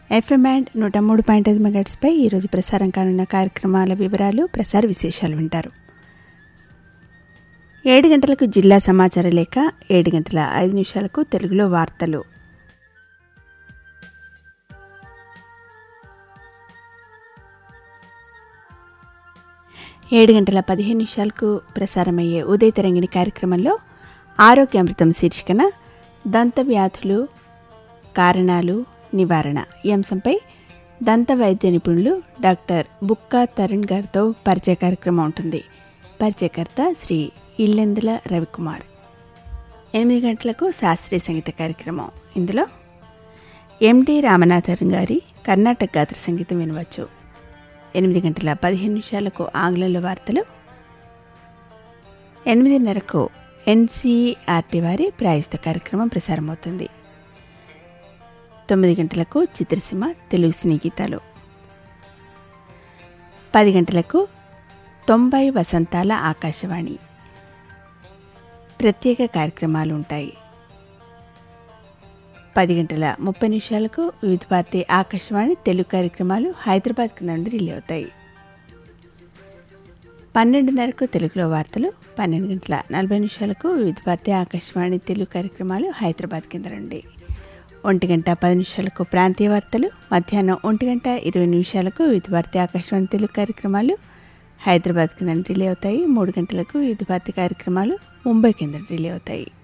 FM and నూట మూడు point ఐదు మెగాట్స్పై ఈరోజు ప్రసారం కానున్న కార్యక్రమాల వివరాలు ప్రసార విశేషాలు వింటారు ఏడు గంటలకు జిల్లా సమాచార లేఖ ఏడు గంటల ఐదు నిమిషాలకు తెలుగులో వార్తలు ఏడు గంటల పదిహేను నిమిషాలకు ప్రసారమయ్యే ఉదయ తరంగిణి కార్యక్రమంలో ఆరోగ్యామృతం శీర్షికన దంత వ్యాధులు కారణాలు నివారణ ఈ అంశంపై దంత వైద్య నిపుణులు డాక్టర్ బుక్కా తరుణ్ గారితో పరిచయ కార్యక్రమం ఉంటుంది పరిచయకర్త శ్రీ ఇల్లెందుల రవికుమార్ ఎనిమిది గంటలకు శాస్త్రీయ సంగీత కార్యక్రమం ఇందులో ఎండి రామనాథన్ గారి కర్ణాటక గాత్ర సంగీతం వినవచ్చు ఎనిమిది గంటల పదిహేను నిమిషాలకు ఆంగ్లంలో వార్తలు ఎనిమిదిన్నరకు ఎన్సీఆర్టీ వారి ప్రాయజిత కార్యక్రమం ప్రసారమవుతుంది తొమ్మిది గంటలకు చిత్రసీమ తెలుగు సినీ గీతాలు పది గంటలకు తొంభై వసంతాల ఆకాశవాణి ప్రత్యేక కార్యక్రమాలు ఉంటాయి పది గంటల ముప్పై నిమిషాలకు వివిధ భారతి ఆకాశవాణి తెలుగు కార్యక్రమాలు హైదరాబాద్ కింద నుండి రిలే అవుతాయి పన్నెండున్నరకు తెలుగులో వార్తలు పన్నెండు గంటల నలభై నిమిషాలకు వివిధ భారతి ఆకాశవాణి తెలుగు కార్యక్రమాలు హైదరాబాద్ కింద నుండి ఒంటి గంట పది నిమిషాలకు ప్రాంతీయ వార్తలు మధ్యాహ్నం ఒంటి గంట ఇరవై నిమిషాలకు వివిధ భారతి ఆకాశవాణి తెలుగు కార్యక్రమాలు హైదరాబాద్ కింద రిలే అవుతాయి మూడు గంటలకు వివిధ భారతి కార్యక్రమాలు ముంబై కింద రిలే అవుతాయి